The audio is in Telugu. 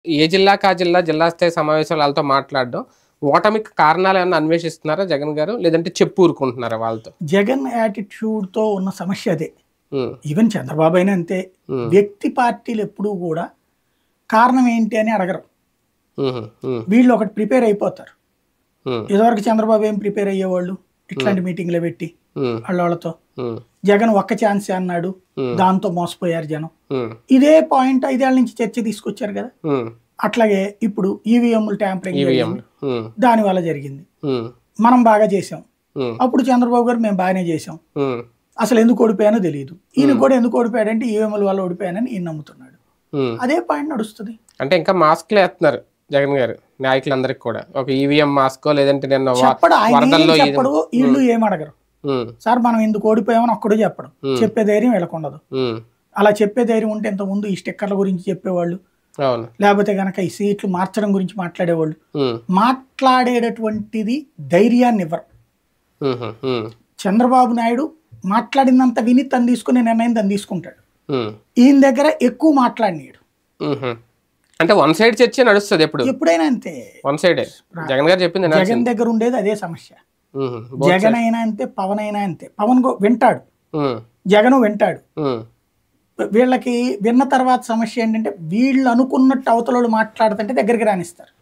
ఏ జిల్లాకి ఆ జిల్లా జిల్లా స్థాయి సమావేశాలు వాళ్ళతో మాట్లాడడం ఓటమికి కారణాలు ఏమన్నా అన్వేషిస్తున్నారా జగన్ గారు లేదంటే చెప్పు ఊరుకుంటున్నారా వాళ్ళతో జగన్ యాటిట్యూడ్ తో ఉన్న సమస్య అదే ఉమ్, ఈవెన్ చంద్రబాబు అయినా అంతే ఉమ్, వ్యక్తి పార్టీలు ఎప్పుడూ కూడా కారణం ఏంటి అని అడగరు ఉమ్, ఉమ్, వీళ్ళు ఒకటి ప్రిపేర్ అయిపోతారు ఉమ్, ఇదివరకు చంద్రబాబు ఏం ప్రిపేర్ అయ్యేవాళ్ళు ఇట్లాంటి మీటింగ్లో పెట్టి ఉమ్, వాళ్ళ వాళ్ళతో ఉమ్, జగన్ ఒక్క ఛాన్స్ అన్నాడు ఉమ్, దాంతో మోసపోయారు జనం ఉమ్, ఇదే పాయింట్ ఐదేళ్ల నుంచి చర్చ తీసుకొచ్చారు కదా ఉమ్, అట్లాగే ఇప్పుడు ఈవీఎంలు ట్యాంపరింగ్ ఈవీఎం ఉమ్, దాని వల్ల జరిగింది ఉమ్, మనం బాగా చేసాం ఉమ్, అప్పుడు చంద్రబాబు గారు మేము బాగానే చేసాం ఉమ్, అసలు ఎందుకు ఓడిపోయానో తెలియదు ఈయన కూడా ఎందుకు ఓడిపోయాడంటే ఈవీఎంల వల్ల ఓడిపోయానని ఈయన నమ్ముతున్నాడు ఉమ్. అదే పాయింట్ నడుస్తుంది అంటే ఇంకా మాస్క్లు వేస్తున్నారు జగన్ గారు నాయకులందరికి కూడా ఒక ఈవీఎం మాస్కో లేదంటే నిన్న వా- చెప్పడు ఆయన ఏం వరదల్లో ఇది- చెప్పడు వీళ్ళు ఏం అడగరు ఉమ్, సార్ మనం ఎందుకు ఓడిపోయామని ఒక్కడు చెప్పడు Hmm. చెప్పే ధైర్యం వీళ్ళకుండదు ఉమ్, అలా చెప్పే ధైర్యం ఉంటే ఇంత ముందు ఈ స్టిక్కర్ల గురించి చెప్పేవాళ్ళు అవును లేకపోతే గనక ఈ సీట్లు మార్చడం గురించి మాట్లాడేవాళ్ళు ఉమ్, మాట్లాడేటటువంటిది ధైర్యాన్ని ఇవ్వరు ఉమ్, ఉమ్, చంద్రబాబు నాయుడు మాట్లాడినంత విని తను తీసుకునే నిర్ణయం తను తీసుకుంటాడు ఉమ్, ఈయన దగ్గర ఎక్కువ మాట్లాడినాడు ఉమ్. అంటే వన్ సైడ్ చర్చ నడుస్తుంది ఎప్పుడు ఎప్పుడైనా అంతే వన్ సైడే జగన్ గారు చెప్పింది వినాల్సింది. జగన్ దగ్గర ఉండేది అదే సమస్య ఉమ్, both జగన్ అయినా అంతే పవన్ అయినా అంతే పవన్ గో- వింటాడు ఉమ్, జగన్ వింటాడు ఉమ్, వీళ్ళకి విన్న తర్వాత సమస్య ఏంటంటే వీళ్ళు అనుకున్నట్టు అవతల వాళ్ళు మాట్లాడుతుంటే దగ్గరికి రానిస్తారు